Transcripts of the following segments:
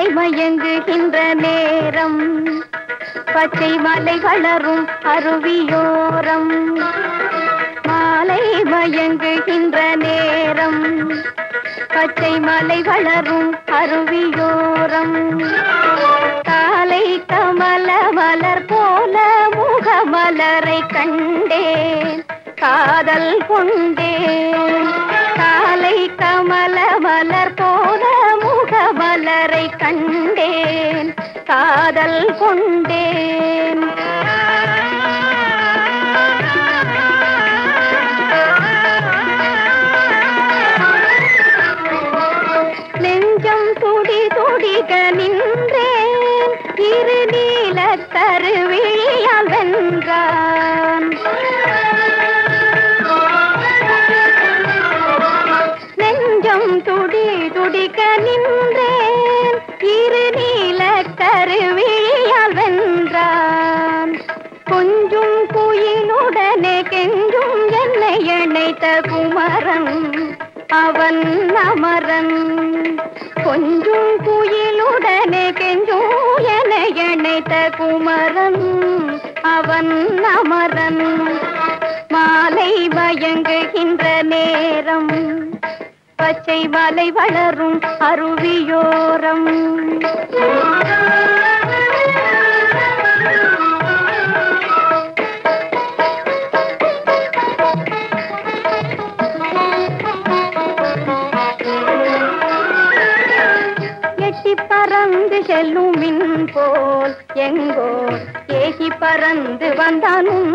மயங்குகின்ற நேரம் பச்சை மலை வளரும் அருவியோரம் மாலை மயங்குகின்ற நேரம் பச்சை மலை வளரும் அருவியோரம் காலை கமல மலர் போல முகமலரை கண்டேன் காதல் கொண்டேன் காலை கமல மலர் போல முகமலரை கண்டேன் காதல் கொண்டேன் நெஞ்சம் துடி துடிக நின்றேன் இரு நீல கருவிழியால் வென்றான் நெஞ்சம் துடி துடிக்க நின்றேன் இரு நீல கருவிழியால் வென்றான் கொஞ்சும் குயிலுடனே கெஞ்சும் என்னை இணைத்த குமரன் அவன் அமரன் கொஞ்சும் குயிலுடனே கெஞ்சும் என்னை இணைத்த குமரன் அவன் அமரன் மாலை மயங்குகின்ற நேரம் பச்சை மலை வளரும் அருவியோரம் எட்டி பறந்து செல்லும் மின் போல் எங்கோ ஏகி பறந்து வந்தானும்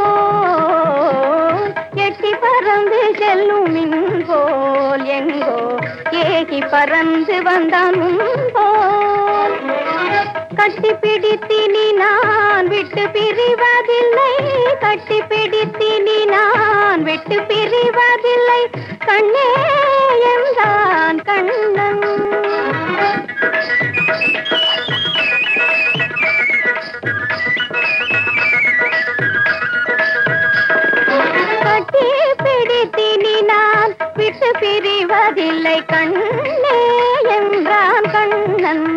போல் எட்டி பறந்து செல்லும் மின் போல் எங்கோ ஏகி பறந்து வந்தானும் போல் கட்டி பிடித்தினி நான் விட்டு பிரிவதில்லை கட்டி பிடித்தினி நான் விட்டு பிரிவதில்லை கண்ணே என்றான் கண்ணன் கட்டி பிடித்தினி நான் விட்டு பிரிவதில்லை கண்ணே என்றான் கண்ணன்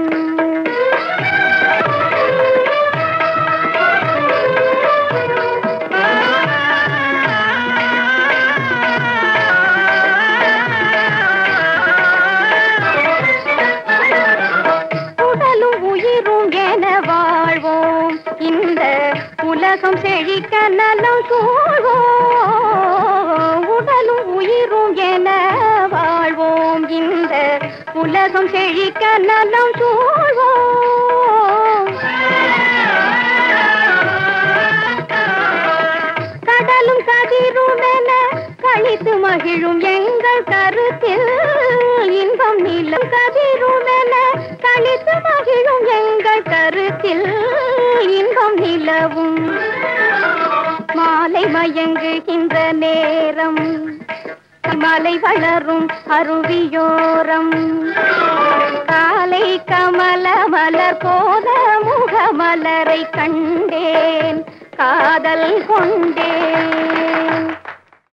உடலும் உயிரும் என வாழ்வோம் இந்த உலகம் செழிக்க நலம் சூழ்வோம் உடலும் உயிரும் என வாழ்வோம் இந்த உலகம் செழிக்க நலம் சூழ்வோம் கடலும் கதிரும் என கழித்து மகிழும் எங்கள் கருத்தில் இன்பம் நிலம் கதிரும் என கழித்து மகிழும் எங்கள் கருத்தில் இன்பம் நிலவும் மாலை மயங்குகின்ற நேரம் மலை வளரும் அருவியோரம் காலை கமல மலர் போல முகமலரை கண்டேன் காதல் கொண்டேன்